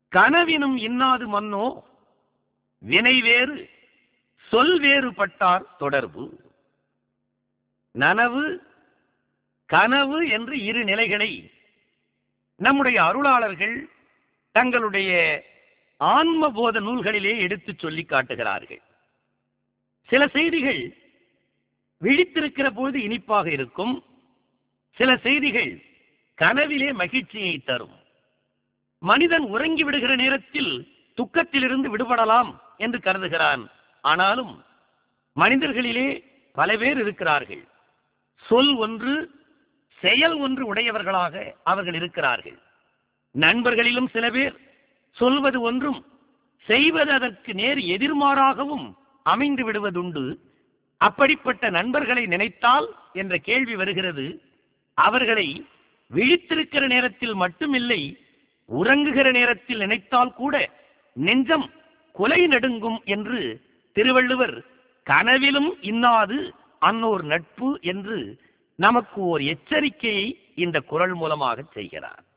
கனவினும் இன்னாது மன்னோ வினை வேறு சொல் வேறுபட்டார் தொடர்பு நனவு கனவு என்று இரு நிலைகளை நம்முடைய அருளாளர்கள் தங்களுடைய ஆன்ம போத நூல்களிலே எடுத்துச் சொல்லி காட்டுகிறார்கள் சில செய்திகள் விழித்திருக்கிற பொழுது இனிப்பாக இருக்கும் சில செய்திகள் கனவிலே மகிழ்ச்சியை தரும் மனிதன் உறங்கி விடுகிற நேரத்தில் துக்கத்திலிருந்து விடுபடலாம் என்று கருதுகிறான் ஆனாலும் மனிதர்களிலே பல பேர் இருக்கிறார்கள் சொல் ஒன்று செயல் ஒன்று உடையவர்களாக அவர்கள் இருக்கிறார்கள் நண்பர்களிலும் சில பேர் சொல்வது ஒன்றும் செய்வது அதற்கு நேர் எதிர்மாறாகவும் அமைந்து விடுவதுண்டு அப்படிப்பட்ட நண்பர்களை நினைத்தால் என்ற கேள்வி வருகிறது அவர்களை விழித்திருக்கிற நேரத்தில் மட்டுமில்லை உறங்குகிற நேரத்தில் நினைத்தால் கூட நெஞ்சம் கொலை நடுங்கும் என்று திருவள்ளுவர் கனவிலும் இன்னாது அன்னோர் நட்பு என்று நமக்கு ஓர் எச்சரிக்கையை இந்த குரல் மூலமாக செய்கிறார்